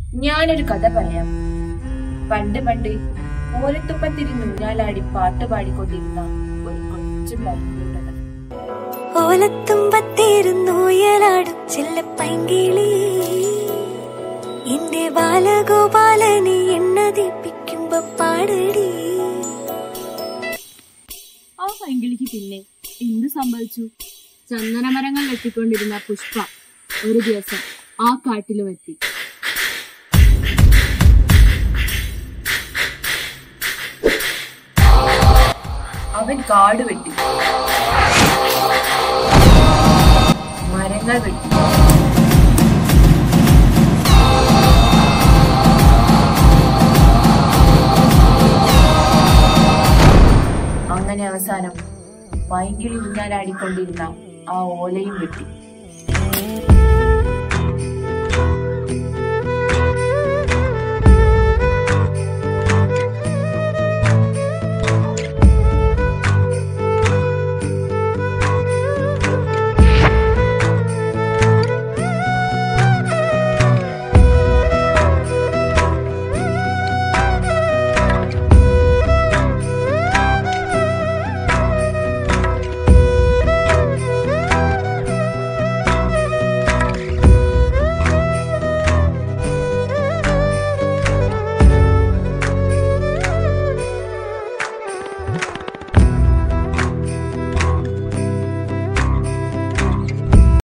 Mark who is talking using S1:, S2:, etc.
S1: ഞാനൊരു കഥ പറയാം പണ്ട് പണ്ട് ഓലത്തുമ്പത്തിരുന്ന് ഊഞ്ഞാലാടി പാട്ട് പാടിക്കൊണ്ടിരുന്ന ഒരു കൊച്ചുണ്ടായിരുന്നു
S2: ഓലത്തുമ്പത്തിരുന്നുയലാടും ചെല്ലപ്പൈങ്കിളി എന്റെ ബാലഗോപാലനെ എണ്ണതിപ്പിക്കുമ്പോ പാടടി
S3: ആ പൈങ്കിളിക്ക് പിന്നെ എന്ത് സംഭവിച്ചു ചന്ദനമരങ്ങൾ വെട്ടിക്കൊണ്ടിരുന്ന പുഷ്പ ഒരു ദിവസം ആ കാട്ടിലും എത്തി
S1: അവൻ കാട് വെട്ടി മരങ്ങൾ വെട്ടി അങ്ങനെ അവസാനം പൈങ്കിളി ഊഞ്ഞാലാടിക്കൊണ്ടിരുന്ന ആ ഓലയും വെട്ടി